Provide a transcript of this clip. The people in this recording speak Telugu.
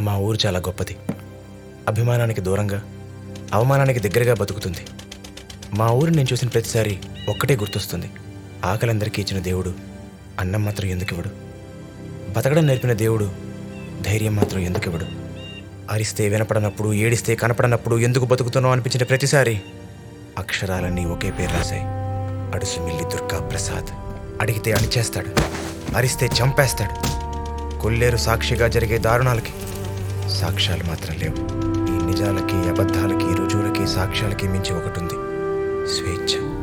మా ఊరు చాలా గొప్పది అభిమానానికి దూరంగా అవమానానికి దగ్గరగా బతుకుతుంది మా ఊరు నేను చూసిన ప్రతిసారి ఒక్కటే గుర్తొస్తుంది ఆకలందరికీ ఇచ్చిన దేవుడు అన్నం మాత్రం ఎందుకు ఇవ్వడు బతకడం నేర్పిన దేవుడు ధైర్యం మాత్రం ఎందుకు ఇవ్వడు అరిస్తే వినపడనప్పుడు ఏడిస్తే కనపడనప్పుడు ఎందుకు బతుకుతున్నావు అనిపించిన ప్రతిసారి అక్షరాలన్నీ ఒకే పేరు రాశాయి అడుసుమిల్లి దుర్గా ప్రసాద్ అడిగితే అణిచేస్తాడు అరిస్తే చంపేస్తాడు కొల్లేరు సాక్షిగా జరిగే దారుణాలకి సాక్ష్యాలు మాత్రం లేవు ఈ నిజాలకి అబద్ధాలకి రుజువులకి సాక్ష్యాలకి మించి ఒకటి ఉంది స్వేచ్ఛ